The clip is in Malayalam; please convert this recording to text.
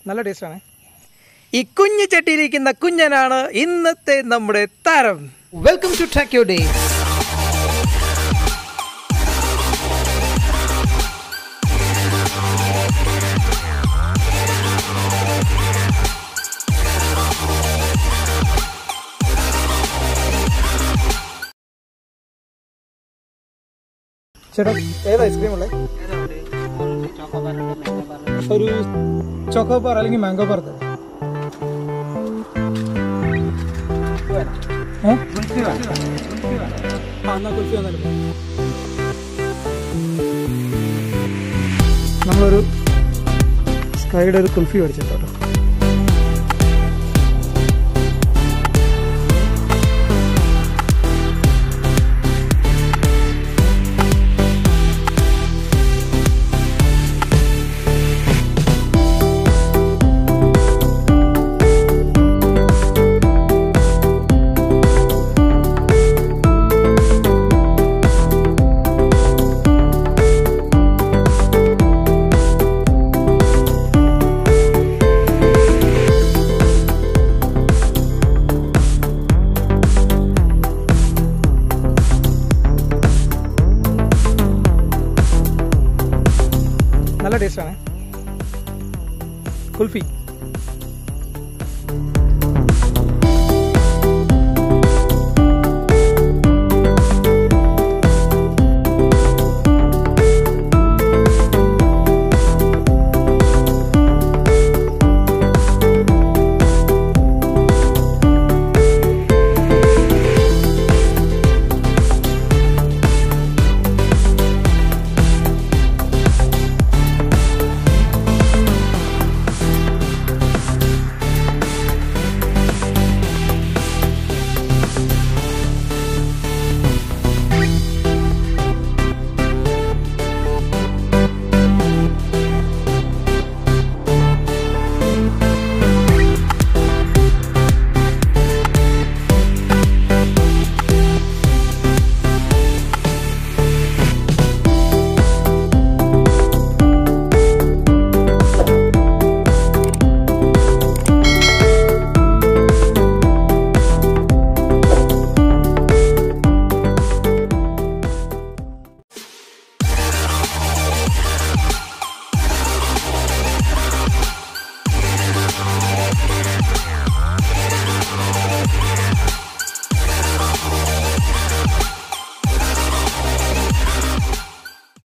നല്ല ടേസ്റ്റാണ് ഈ കുഞ്ഞു ചട്ടിയിരിക്കുന്ന കുഞ്ഞനാണ് ഇന്നത്തെ നമ്മുടെ താരം welcome to track you day ചേട്ടാ ഏത് ഐസ്ക്രീം ഉള്ളത് ഒരു ചോക്കോ ബാർ അല്ലെങ്കിൽ മാംഗോ ബാർ തരാം ഏ? ആ, എന്നാ കുൽഫി തന്നാലും മതി. നമ്മളൊരു സ്കൈയുടെ ഒരു കുൽഫി മേടിച്ചിട്ടോ നല്ല ടേസ്റ്റാണ് കുൽഫി